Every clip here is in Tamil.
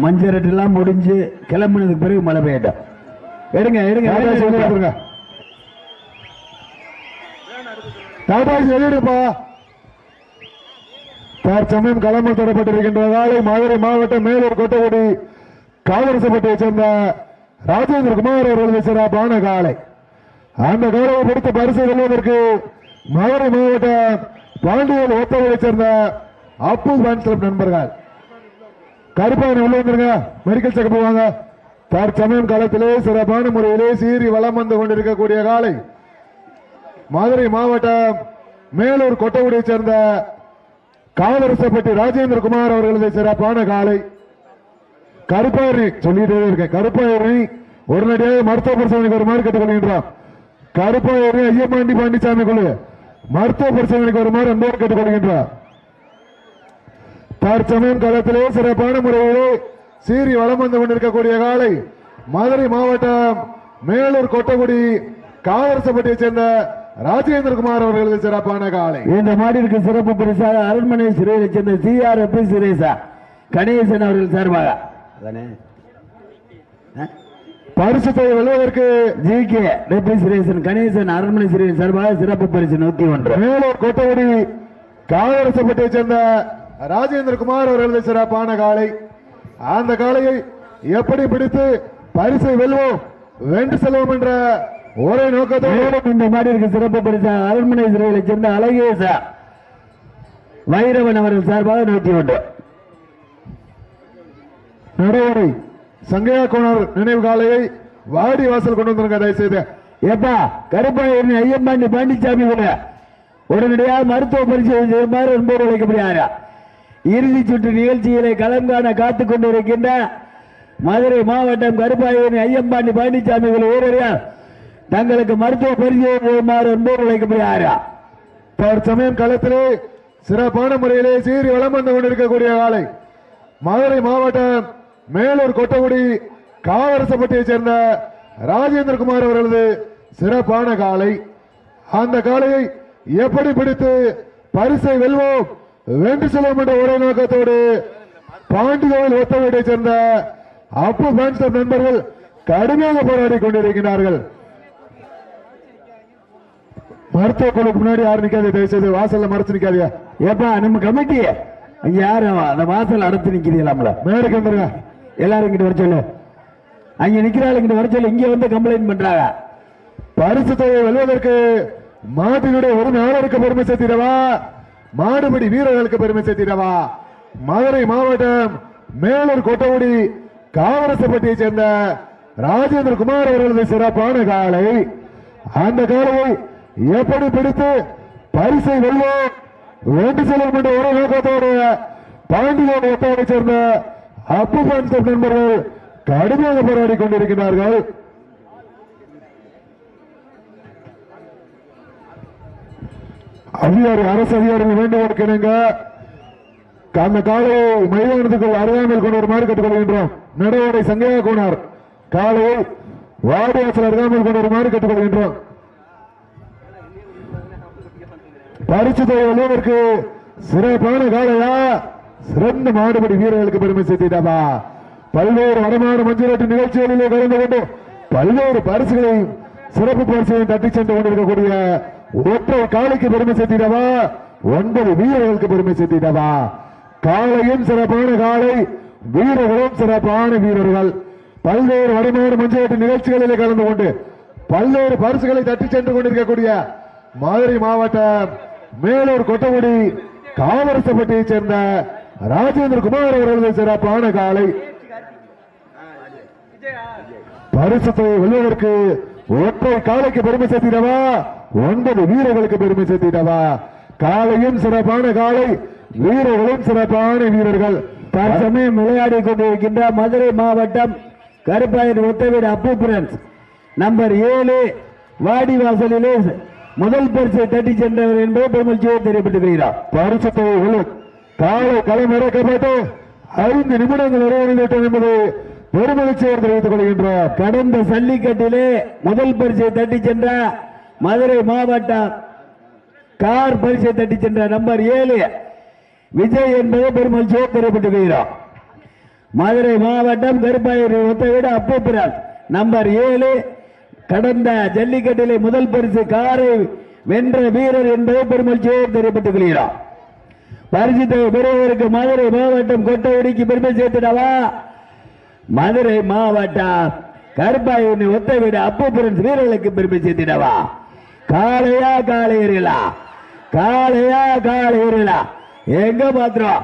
மஞ்சள் எல்லாம் முடிஞ்சு கிளம்புனதுக்கு பிறகு மழை பெய்யட்டும் எடுங்க எடுங்க டாடா எடுங்க, சொல்லி எடுங்க. கொடுங்க டாடா வெளியிடுப்பா தற்சமயம் களமல் தொடரப்பட்டிருக்கின்ற காலை மதுரை மாவட்டம் மேலூர் கொட்டகுடி காவரசப்பட்டியை சேர்ந்த ராஜேந்திர குமார் அவர்களது சிறப்பான காலை அந்த காலையை பிடித்த பரிசு வெல்வதற்கு மதுரை மாவட்டம் பாண்டியல் ஒத்தவரை சேர்ந்த அப்பு ஃபேன்ஸ் கிளப் நண்பர்கள் கருப்பாயன் உள்ள வந்துருங்க மெடிக்கல் செக்கப் வாங்க தற்சமயம் காலத்திலே சிறப்பான முறையிலே சீறி வலம் வந்து கொண்டிருக்கக்கூடிய காலை மதுரை மாவட்டம் மேலூர் கொட்டகுடியை சேர்ந்த காவரசப்பட்டி ராஜேந்திர குமார் அவர்களது சிறப்பான காலை கருப்பாயரி சொல்லிட்டே இருக்கேன் கருப்பாயரி உடனடியாக மருத்துவ பரிசோதனைக்கு வருமாறு கேட்டுக்கொள்கின்றோம் கருப்பாயரி ஐயப்பாண்டி பாண்டிசாமி குழு மருத்துவ பரிசோதனைக்கு வருமாறு அன்போடு கேட்டுக்கொள்கின்றோம் தற்சமயம் களத்திலே சிறப்பான முறையிலே சீறி வலம் வந்து கொண்டிருக்கக்கூடிய காலை மதுரை மாவட்டம் மேலூர் கொட்டகுடி காவரசப்பட்டியை சேர்ந்த ராஜேந்திரகுமார் அவர்களது சிறப்பான காலை இந்த மாடிற்கு சிறப்பு பரிசாக அரண்மனை சிறையை சேர்ந்த சிஆர்எஃப் சிரேசா கணேசன் அவர்கள் சார்பாக அதானே பரிசுத்தை வெல்வதற்கு ஜி கே ரெப்ரிசரேஷன் கணேசன் அரண்மனை சிறை சார்பாக சிறப்பு பரிசு நூத்தி ஒன்று மேலூர் கொட்டகுடி காவரசப்பட்டியை சேர்ந்த ராஜேந்திரகுமார் அவர்களது சிறப்பான காலை அந்த காளையை எப்படி பிடித்து பரிசை வெல்வோம் வென்று செல்வோம் என்ற ஒரே நோக்கத்தோடு மேலும் இந்த மாடிற்கு சிறப்பு பரிசாக அரண்மனை சிறையை சேர்ந்த அழகேசா வைரவன் அவர்கள் சார்பாக நூத்தி ஒன்று நடைமுறை சங்கையா கோணர் நினைவு காலையை வாடி வாசல் கொண்டு வந்துருங்க தயவு செய்து ஏப்பா கருப்பாயூர் ஐயம்பாண்டி பாண்டிச்சாமி கூட உடனடியாக மருத்துவ பரிசோதனை செய்யுமாறு என்போடு அழைக்கப்படுகிறாரா இறுதி சுற்று நிகழ்ச்சிகளை களம் காண காத்துக் கொண்டிருக்கின்ற மதுரை மாவட்டம் கருப்பாயூர் ஐயம்பாண்டி பாண்டிச்சாமி குழு வீரர்கள் தங்களுக்கு மருத்துவ பரிசோதனை செய்யுமாறு என்போடு அழைக்கப்படுகிறாரா தற்சமயம் களத்திலே சிறப்பான முறையிலே சீறி வளம் வந்து கொண்டிருக்கக்கூடிய காலை மதுரை மாவட்டம் மேலூர் கொட்டகுடி காவரசப்பட்டியை சேர்ந்த ராஜேந்திரகுமார் அவர்களது சிறப்பான காலை அந்த காளையை எப்படி பிடித்து பரிசை வெல்வோம் வென்று செல்வோம் என்ற ஒரே நோக்கத்தோடு பாண்டிகோவில் ஒத்த வீட்டை சேர்ந்த அப்பு ஃபேன்ஸ் கிளப் நண்பர்கள் கடுமையாக போராடி கொண்டிருக்கிறார்கள் மருத்துவ குழுக்கு முன்னாடி யாரும் நிக்காது தயவு செய்து வாசல்ல மறைச்சு நிக்காதீங்க ஏப்பா நம்ம கமிட்டி இங்க யாரு அந்த வாசல் அடைத்து நிக்கிறீங்களாம்ல மேடைக்கு வந்துருங்க எல்லாரும் இங்கிட்டு வர சொல்லு அங்க நிக்கிறாள் இங்கிட்டு வர சொல்லு இங்க வந்து கம்ப்ளைண்ட் பண்றாங்க பரிசு தொகையை வெல்வதற்கு மாட்டினுடைய ஒரு நாளருக்கு பெருமை சேர்த்திடவா மாடுபடி வீரர்களுக்கு பெருமை சேர்த்திடவா மதுரை மாவட்டம் மேலூர் கொட்டகுடி காவரசப்பட்டியை சேர்ந்த ராஜேந்திர குமார் அவர்களது சிறப்பான காலை அந்த காலையை எப்படி பிடித்து பரிசை வெல்வோம் வேண்டு செல்வோம் என்ற ஒரு நோக்கத்தோடு பாண்டியன் ஒத்தவரை சேர்ந்த அப்பு பான்சப் நண்பர்கள் கடுமையாக போராடி கொண்டிருக்கிறார்கள் அதிகாரி அரசு அதிகாரிகள் வேண்டுகோள் கிணங்க அந்த காலையை மைதானத்துக்குள் அருகாமல் கொண்டு வருமாறு கேட்டுக்கொள்கின்றோம் நடவடை சங்கையா கோனார் காலையை வாடிவாசல் அருகாமல் கொண்டு வருமாறு கேட்டுக்கொள்கின்றோம் பரிசு தொகை வெல்வதற்கு சிறப்பான காலையா சிறந்த மாடுபடி வீரர்களுக்கு பெருமை சேர்த்திட்டாப்பா பல்வேறு வடமாடு மஞ்சுரட்டு நிகழ்ச்சிகளிலே கலந்து கொண்டு பல்வேறு பரிசுகளையும் சிறப்பு பரிசுகளையும் தட்டி சென்று கொண்டிருக்கக்கூடிய ஒற்றை காலைக்கு பெருமை சேர்த்திடவா ஒன்பது வீரர்களுக்கு பெருமை சேர்த்திடவா காலையும் சிறப்பான காலை வீரர்களும் சிறப்பான வீரர்கள் பல்வேறு வடமாடு மஞ்சுரட்டு நிகழ்ச்சிகளிலே கலந்து கொண்டு பல்வேறு பரிசுகளை தட்டி சென்று கொண்டிருக்கக்கூடிய மதுரை மாவட்டம் மேலூர் கொட்டகுடி காமரசப்பட்டியைச் சேர்ந்த ராஜேந்திர குமார் அவர்களது சிறப்பான காலை பரிசத்தை வெல்வதற்கு ஒற்றை காலைக்கு பெருமை சேர்த்திடவா ஒன்பது வீரர்களுக்கு பெருமை சேர்த்திடவா காலையும் சிறப்பான காலை வீரர்களும் சிறப்பான வீரர்கள் தற்சமயம் விளையாடி கொண்டிருக்கின்ற மதுரை மாவட்டம் கருப்பாயர் ஒத்தவீடு அப்பு பிரான்ஸ் நம்பர் ஏழு வாடிவாசலிலே முதல் பரிசை தட்டி சென்றவர் என்பது பெருமகிழ்ச்சியோடு தெரியப்பட்டுகிறார் பரிசத்தை வெல்லும் காலை களம் இறக்கப்பட்டு ஐந்து நிமிடங்கள் நிறைவடைந்துவிட்டது என்பது பெருமகிழ்ச்சியோடு தெரிவித்துக் கொள்கின்றோம் கடந்த சல்லிக்கட்டிலே முதல் பரிசை தட்டி சென்ற மதுரை மாவட்டம் கார் பரிசை தட்டி சென்ற நம்பர் ஏழு விஜய் என்பது பெருமகிழ்ச்சியோடு தெரியப்பட்டுகிறார் மதுரை மாவட்டம் கருப்பாயூர் ஒத்த வீடு அப்பூப்பிரால் நம்பர் ஏழு கடந்த ஜல்லிக்கட்டிலே முதல் பரிசு காரை வென்ற வீரர் என்பதை பெருமகிழ்ச்சியோடு தெரிவித்துக் கொள்கிறோம் பரிசுத்தை பெறுவதற்கு மதுரை மாவட்டம் கொட்டவடிக்கு பெருமை சேர்த்துடவா மதுரை மாவட்டம் கருப்பாயூர் ஒத்த வீடு அப்பூப்புரன் வீரர்களுக்கு பெருமை சேர்த்திடவா காளையா காளையர்களா காளையா காளையர்களா எங்க பாத்திரம்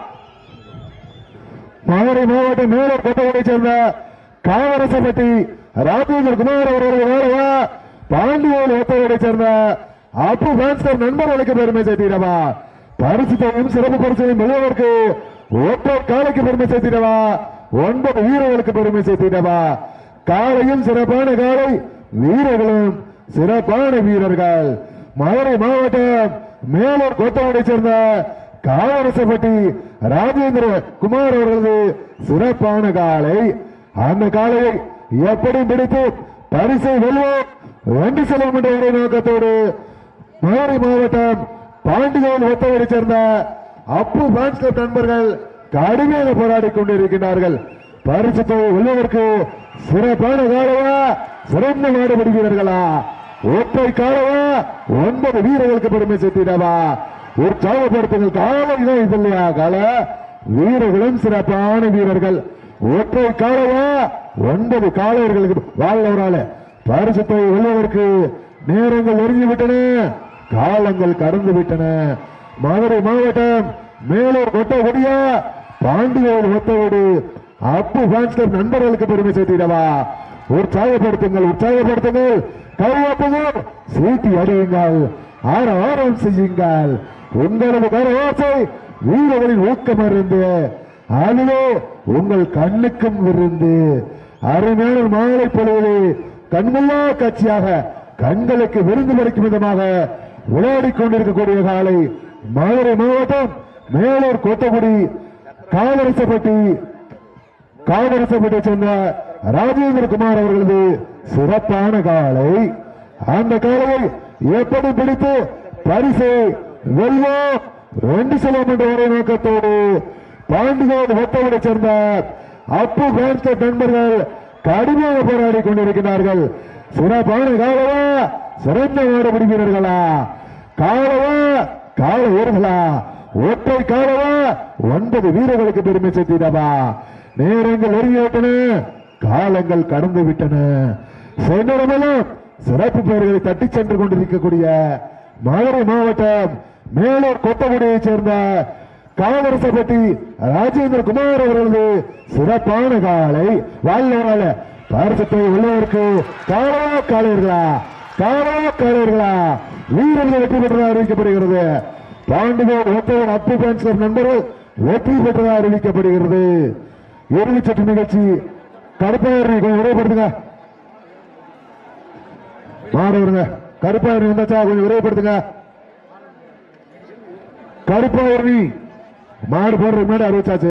மதுரை மாவட்டம் மேலூர் கோட்டையை சேர்ந்த காமரசப்பட்டி ராஜேந்திர குமார் அவர்களுடைய வேலையா பாண்டியோல் ஒத்தவரை சேர்ந்த அப்பு பான்ஸ்டர் நண்பர்களுக்கு பெருமை சேர்த்திடவா பரிசுத்தையும் சிறப்பு பரிசையும் வெல்வதற்கு ஒற்றை காலைக்கு பெருமை சேர்த்திடவா ஒன்பது வீரர்களுக்கு பெருமை சேர்த்திடவா காலையும் சிறப்பான காலை வீரர்களும் சிறப்பான வீரர்கள் மதுரை மாவட்டம் மேலூர் கோத்தவரை சேர்ந்த காவரசப்பட்டி ராஜேந்திர குமார் அவர்களது சிறப்பான காலை அந்த காலையை எப்படி பிடித்து பரிசை வெல்வோம் வென்று செல்வோம் என்ற ஒரே நோக்கத்தோடு மதுரை மாவட்டம் பாண்டியன் ஒத்தவரை சேர்ந்த அப்பு ஃபேன்ஸ் கிளப் நண்பர்கள் கடுமையாக போராடி கொண்டிருக்கிறார்கள் பரிசு தொகை வெல்வதற்கு சிறப்பான காலையா சிறந்த மாடுபடி வீரர்களா ஒற்றை காலவா ஒன்பது வீரர்களுக்கு பெருமை சேர்த்திடவா உற்சாகப்படுத்துங்கள் காலம் இதான் இது இல்லையா கால வீரர்களும் சிறப்பான வீரர்கள் ஒற்றை காலவா ஒன்பது காலையர்களுக்கு வாழ்ந்தவரால பரிசுத்தை வெல்வதற்கு நேரங்கள் நெருங்கி விட்டன காலங்கள் கடந்து விட்டன மதுரை மாவட்டம் மேலூர் கொட்டகுடியா பாண்டியோடு ஒத்தவோடு அப்பு ஃபேன்ஸ் கிளப் நண்பர்களுக்கு பெருமை சேர்த்திடவா உற்சாகப்படுத்துங்கள் உற்சாகப்படுத்துங்கள் கையாட்டுங்கள் சீட்டி அடியுங்கள் ஆரவாரம் செய்யுங்கள் உங்களது கரவாசை வீரர்களின் ஊக்கம் இருந்து அதுவே உங்கள் கண்ணுக்கும் விருந்து அருமையான மாலை பொழுது கண்முல்லா காட்சியாக கண்களுக்கு விருந்து படைக்கும் விதமாக விளையாடிக் கொண்டிருக்கக்கூடிய காலை மதுரை மாவட்டம் மேலூர் கோத்தகுடி காவரசப்பட்டி காவரசப்பட்டை சேர்ந்த ராஜேந்திர குமார் அவர்களது சிறப்பான காலை அந்த காலையை எப்படி பிடித்து பரிசை வெல்வோம் ரெண்டு செல்வம் என்ற ஒரே நோக்கத்தோடு பாண்டியோடு ஒத்தவரை சேர்ந்த அப்பு பேன்ஸ்ட நண்பர்கள் கடுமையாக போராடி கொண்டிருக்கிறார்கள் சிறப்பான காலவா சிறந்த மாடுபிடி வீரர்களா காலவா கால வீரர்களா ஒற்றை காலவா ஒன்பது வீரர்களுக்கு பெருமை சேர்த்திடவா நேரங்கள் நெருங்கிவிட்டன காலங்கள் கடந்து விட்டன சென்றடமெல்லாம் சிறப்பு பெயர்களை தட்டிச் சென்று கொண்டிருக்கக்கூடிய மதுரை மாவட்டம் மேலூர் கொத்தகுடியைச் சேர்ந்த காவரசப்பட்டி ராஜேந்திர குமார் அவர்களது சிறப்பான காலை வாழ்நாள பாரசத்தை உள்ளவருக்கு காலவா காலையர்களா காலவா காலையர்களா வீரர்கள் வெற்றி பெற்றதாக அறிவிக்கப்படுகிறது பாண்டிகோடு ஒத்தவன் அப்பு பேன்ஸ் கிளப் நண்பர்கள் வெற்றி பெற்றதாக அறிவிக்கப்படுகிறது இறுதிச் சுற்று நிகழ்ச்சி கருப்பாயர் கொஞ்சம் விரைவுபடுத்துங்க மாடு வருங்க கருப்பாயர் வந்தாச்சா கொஞ்சம் விரைவுபடுத்துங்க கருப்பாயர் மாடு போடுறதுக்கு முன்னாடி அறிவிச்சாச்சு